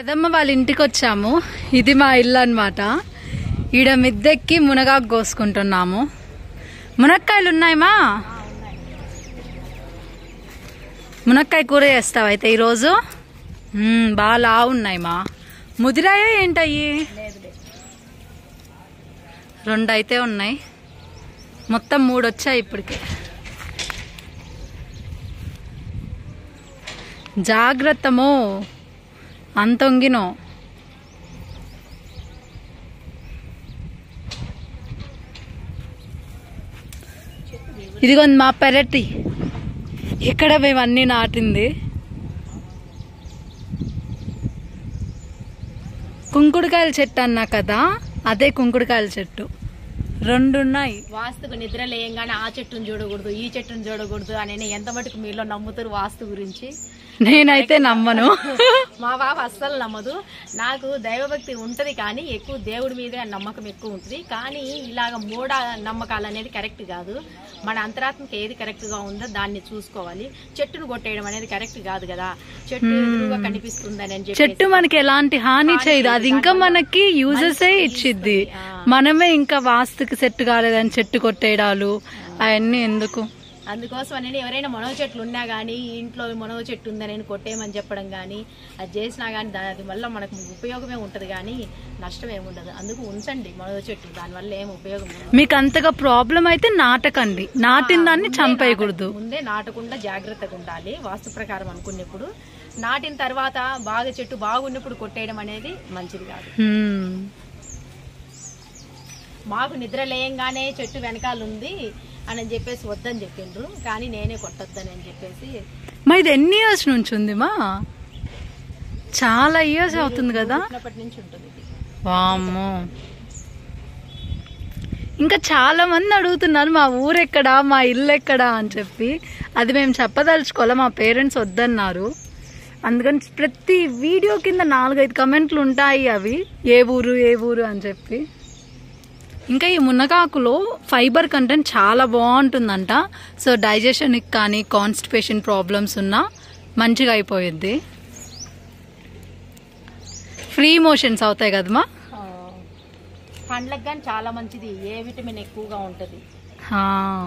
పెదమ్మ వాళ్ళ ఇంటికి వచ్చాము ఇది మా ఇల్లు అనమాట ఈడ మిద్దెక్కి మునగాకు కోసుకుంటున్నాము మునక్కాయలు ఉన్నాయమ్మా మునక్కాయ కూర చేస్తావు అయితే ఈరోజు మ్మ్, బాగా లావు ఉన్నాయి మా ముదిరాయో ఏంటయ్యి రెండు అయితే ఉన్నాయి మొత్తం మూడు వచ్చాయి ఇప్పటికి జాగ్రత్తమో అంతొంగినో ఇదిగోంది మా పెరటి ఇక్కడ మేము అన్ని నాటింది కుంకుడుకాయల చెట్టు అన్నా కదా అదే కుంకుడుకాయల చెట్టు రెండు ఉన్నాయి వాస్తుకు నిద్ర లేయంగానే ఆ చెట్టును చూడకూడదు ఈ చెట్టును చూడకూడదు అని ఎంత మటుకు మీలో నమ్ముతారు వాస్తు గురించి నేనైతే నమ్మను మా బాబు అస్సలు నమ్మదు నాకు దైవభక్తి ఉంటది కానీ ఎక్కువ దేవుడి మీదే నమ్మకం ఎక్కువ ఉంటుంది కానీ ఇలాగ మూఢ నమ్మకాలు అనేది కరెక్ట్ కాదు మన అంతరాత్మకి ఏది కరెక్ట్ గా ఉందో దాన్ని చూసుకోవాలి చెట్టును కొట్టేయడం అనేది కరెక్ట్ కాదు కదా చెట్టు ఎదురుగా కనిపిస్తుందని అని చెప్పి చెట్టు మనకి ఎలాంటి హాని చేయదు అది ఇంకా మనకి యూజెస్ ఇచ్చిద్ది మనమే ఇంకా వాస్తుకి సెట్ కాలేదని చెట్టు కొట్టేయడాలు అవన్నీ ఎందుకు అందుకోసం అనేది ఎవరైనా మనవ చెట్లు ఉన్నా కానీ ఇంట్లో మనవ చెట్టు ఉందని కొట్టేయమని చెప్పడం కానీ అది చేసినా కానీ దాని వల్ల మనకు ఉపయోగమే ఉంటుంది కానీ నష్టం ఏమి ఉండదు అందుకు ఉంచండి మనవ చెట్టు దానివల్ల ఏం ఉపయోగం ఉండదు మీకు అంతగా ప్రాబ్లం అయితే నాటకండి నాటిన దాన్ని చంపేయకూడదు ముందే నాటకుండా జాగ్రత్తగా ఉండాలి వాస్తు ప్రకారం అనుకున్నప్పుడు నాటిన తర్వాత బాగా చెట్టు బాగున్నప్పుడు కొట్టేయడం అనేది మంచిది కాదు హ్మ్. మాకు నిద్ర లేయంగానే చెట్టు వెనకాల ఉంది అని చెప్పేసి వద్దని చెప్పిండ్రు కానీ నేనే కొట్టొద్దని అని చెప్పేసి మా ఇది ఎన్ని ఇయర్స్ నుంచి ఉంది మా చాలా ఇయర్స్ అవుతుంది కదా చిన్నప్పటి నుంచి ఉంటుంది ఇది వామ్మో ఇంకా చాలా మంది అడుగుతున్నారు మా ఊరెక్కడా మా ఇల్లు ఎక్కడా అని చెప్పి అది మేము చెప్పదలుచుకోవాలి మా పేరెంట్స్ వద్దన్నారు అందుకని ప్రతి వీడియో కింద నాలుగైదు కమెంట్లు ఉంటాయి అవి ఏ ఊరు ఏ ఊరు అని చెప్పి ఇంకా ఈ మునగాకులో ఫైబర్ కంటెంట్ చాలా బాగుంటుందంట సో డైజెషన్కి కానీ కాన్స్టిపేషన్ ప్రాబ్లమ్స్ ఉన్నా మంచిగా అయిపోయిద్ది ఫ్రీ మోషన్స్ అవుతాయి కదమ్మా ఆ, పండ్లకు కానీ చాలా మంచిది ఏ విటమిన్ ఎక్కువగా ఉంటుంది ఆ,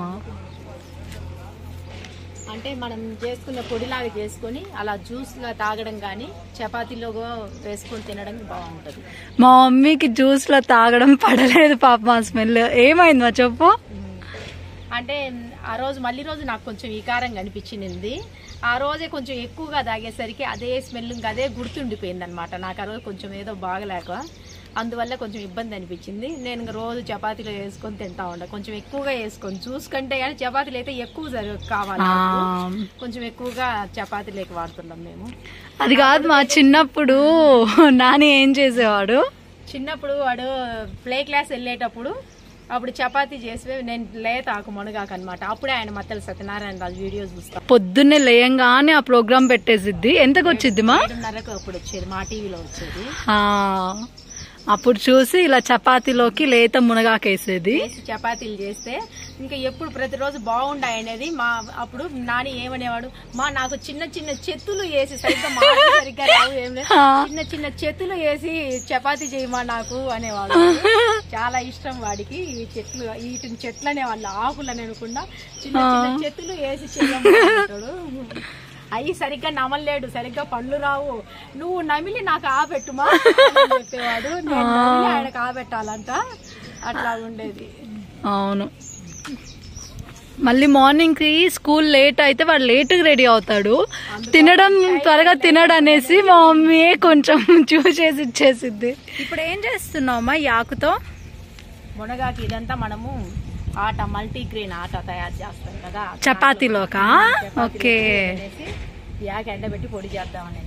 అంటే మనం చేసుకున్న పొడిలాగా చేసుకొని అలా జ్యూస్ గా తాగడం కానీ చపాతీలో వేసుకొని తినడం బాగుంటది మా మమ్మీకి జ్యూస్ లో తాగడం పడలేదు పాప మా స్మెల్ ఏమైంది మా చెప్పు అంటే ఆ రోజు మళ్ళీ రోజు నాకు కొంచెం వికారంగా అనిపించింది ఆ రోజే కొంచెం ఎక్కువగా తాగేసరికి అదే స్మెల్ ఇంకా అదే గుర్తుండిపోయింది అనమాట నాకు ఆ రోజు కొంచెం ఏదో బాగలేక అందువల్ల కొంచెం ఇబ్బంది అనిపించింది నేను ఇంకా రోజు చపాతీలో వేసుకొని తింటా ఉండ కొంచెం ఎక్కువగా వేసుకొని జ్యూస్ కంటే కానీ చపాతీలు అయితే ఎక్కువ జరు- కావాలి ఆ, నాకు. కొంచెం ఎక్కువగా చపాతీలోకి వాడుతున్నాం మేము అది కాదు మా చిన్నప్పుడు నాని ఏం చేసేవాడు చిన్నప్పుడు వాడు ప్లే క్లాస్ వెళ్ళేటప్పుడు అప్పుడు చపాతీ చేసి నేను లేత ఆకు మునగాకు అనమాట అప్పుడే ఆయన మత్తల సత్యనారాయణ రాజు వీడియో చూస్తాం పొద్దున్నే లేయంగానే ఆ ప్రోగ్రామ్ పెట్టేసిద్ది ఎంతకు వచ్చిద్ది మా ఏడున్నరకు అప్పుడు వచ్చేది మా టీవీలో వచ్చేది ఆ, అప్పుడు చూసి ఇలా చపాతీలోకి లేత మునగాకేసేది చేసి చపాతీలు చేస్తే ఇంకా ఎప్పుడు ప్రతిరోజు బాగుండాయి అనేది మా అప్పుడు నాని ఏమనేవాడు మా నాకు చిన్న చిన్న చెత్తులు వేసి సరిగ్గా మాట సరిగ్గా రావు ఏం లేదు చిన్న చిన్న చెత్తులు వేసి చపాతీ చేయమా నాకు అనేవాడు చాలా ఇష్టం వాడికి ఈ చెట్లు వీటిని చెట్లు అనేవాళ్ళు ఆకులు అని అనుకుండా చిన్న చిన్న చెత్తులు వేసి చేయమంటాడు అవి సరిగ్గా నమలలేడు సరిగ్గా పండ్లు రావు నువ్వు నమిలి నాకు ఆపెట్టుమా అని చెప్పేవాడు నేను నమిలి ఆయనకు ఆపెట్టాలంట అట్లా ఉండేది అవును మళ్ళీ మార్నింగ్ కి స్కూల్ లేట్ అయితే వాడు లేట్ రెడీ అవుతాడు తినడం త్వరగా తినడు అనేసి మా మమ్మీ కొంచెం చూసేసి ఇచ్చేసిద్ది ఇప్పుడు ఏం చేస్తున్నావమ్మా ఈ ఆకుతో మునగాకి ఇదంతా మనము ఆట మల్టీగ్రెయిన్ ఆట తయారు చేస్తాం కదా చపాతీలోకా ఓకే అనేసి యాక్ ఎండబెట్టి పొడి చేద్దామని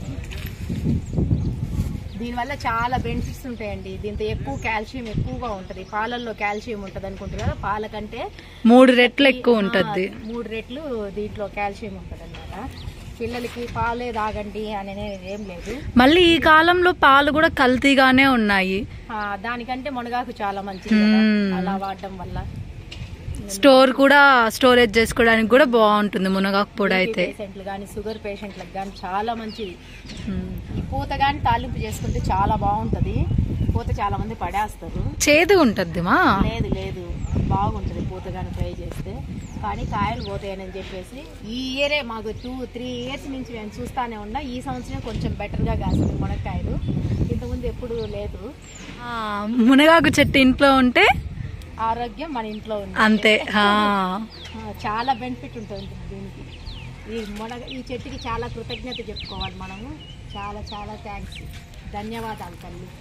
దీనివల్ల చాలా బెనిఫిట్స్ ఉంటాయండి దీంతో ఎక్కువ కాల్షియం ఎక్కువగా ఉంటది పాలల్లో కాల్షియం ఉంటది అనుకుంటారు కదా పాల కంటే మూడు రెట్లు ఎక్కువ ఉంటది ఆ, మూడు రెట్లు దీంట్లో కాల్షియం ఉంటది పిల్లలకి పాలే తాగండి అనేది ఏం లేదు మళ్ళీ ఈ కాలంలో పాలు కూడా కల్తీగానే ఉన్నాయి ఆ, దానికంటే మునగాకు చాలా మంచిది కదా మ్మ్. అలా వాడడం వల్ల స్టోర్ కూడా స్టోరేజ్ చేసుకోవడానికి కూడా బాగుంటుంది మునగాకు పొడి అయితే పేషెంట్లు కానీ షుగర్ పేషెంట్లకు కానీ చాలా మంచిది ఉమ్. ఈ పూత కానీ తాలింపు చేసుకుంటే చాలా బాగుంటది పూత చాలా మంది పడేస్తారు చేదు ఉంటుంది మా లేదు లేదు బాగుంటది పూత కానీ ఫ్రై చేస్తే కానీ కాయలు పోతాయని చెప్పేసి ఈ ఇయరే మాకు టూ త్రీ ఇయర్స్ నుంచి మేము చూస్తానే ఉన్నా ఈ సంవత్సరం కొంచెం బెటర్గా కాసింది మునక్కాయలు ఇంతకుముందు ఎప్పుడు లేదు ఆ, మునగాకు చెట్టు ఇంట్లో ఉంటే ఆరోగ్యం మన ఇంట్లో ఉంది అంతే ఆ. ఆ, చాలా బెనిఫిట్ ఉంటుంది దీనికి ఈ మునగ ఈ చెట్టుకి చాలా కృతజ్ఞత చెప్పుకోవాలి మనము చాలా చాలా థ్యాంక్స్ ధన్యవాదాలు తల్లి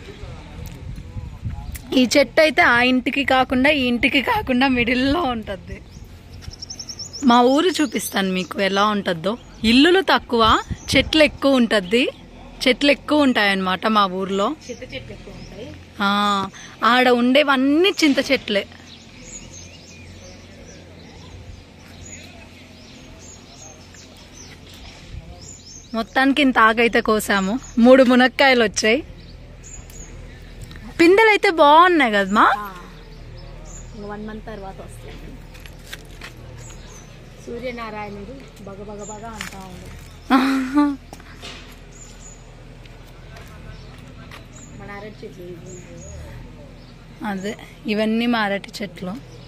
ఈ చెట్టు అయితే ఆ ఇంటికి కాకుండా ఈ ఇంటికి కాకుండా మిడిల్లో ఉంటుంది మా ఊరు చూపిస్తాను మీకు ఎలా ఉంటుందో ఇల్లులు తక్కువ చెట్లు ఎక్కువ ఉంటుంది చెట్లు ఎక్కువ ఉంటాయన్నమాట మా ఊర్లో చింత చెట్లు ఎక్కువ ఉంటాయి ఆ, ఆడ ఉండేవన్నీ చింత చెట్లే మొత్తానికి ఇంత ఆకైతే కోసాము మూడు మునక్కాయలు వచ్చాయి పిందెలు అయితే బాగున్నాయి కదమ్మా వన్ మంత్ తర్వాత వస్తుంది సూర్యనారాయణుడు బగ బగ బగ అంటా ఉంది మన అరటి చెట్లు ఇవి. అదే ఇవన్నీ మా అరటి చెట్లు